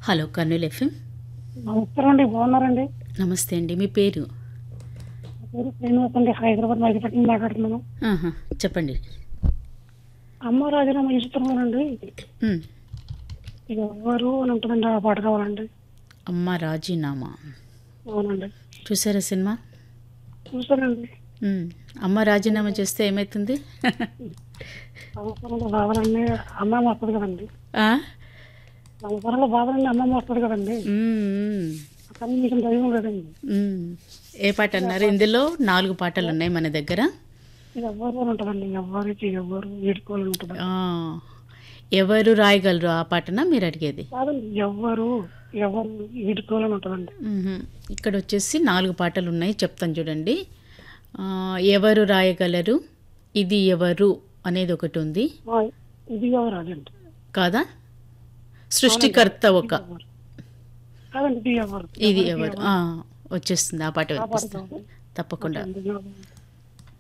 Hello Kurnool FM నమస్కారం అండి బాగున్నారండి నమస్తే అండి మీ పేరు నా పేరు శ్రీనివాస్ అండి హైదరాబాద్ మైదపట్నం మాట్లాడుతున్నాను ఆహా, చెప్పండి అమ్మ రాజీనామా ఇస్తున్నానండి ఉమ్, ఇక ఎవరు అని ఉంటుందండి ఆ పాట కావాలండి అమ్మ రాజీనామా అవునండి చూసారా సినిమా చూసానండి ఉమ్, అమ్మ రాజీనామా చేస్తే ఏమవుతుంది సంవత్సరంలో బాధలన్నీ అమ్మమ్మ వస్తుంది కదండి ఆ? సంవత్సరంలో బాధలన్నీ అమ్మమ్మ వస్తుంది కదండి ఉమ్, ఉమ్, కానీ మీకు దైవం లేదండి ఉమ్. ఏ పాట అన్నారు ఇందులో నాలుగు పాటలు ఉన్నాయి మన దగ్గర ఇది ఎవ్వరు అని ఉంటుందండి ఎవరికి ఎవరు వీడుకోవాలని ఉంటుంది ఆ, ఎవరు రాయగలరు ఆ పాటన మీరు అడిగేది కాదండి ఎవరు ఎవరు వీడుకోవాలని ఉంటుందండి మ్మ్. ఇక్కడ వచ్చేసి నాలుగు పాటలు ఉన్నాయి చెప్తాను చూడండి ఆ, ఎవరు రాయగలరు ఇది ఎవరు అనేది ఒకటి ఉంది ఆ, ఇది ఎవరు అదండి కాదా సృష్టికర్త ఒక ఎవరు కాదండి ఇది ఎవరు ఇది ఎవరు ఆ, వచ్చేస్తుంది ఆ పాట ఆ పాట వినిపిస్తుంది కావాలి. తప్పకుండా ధన్యవాదాలు.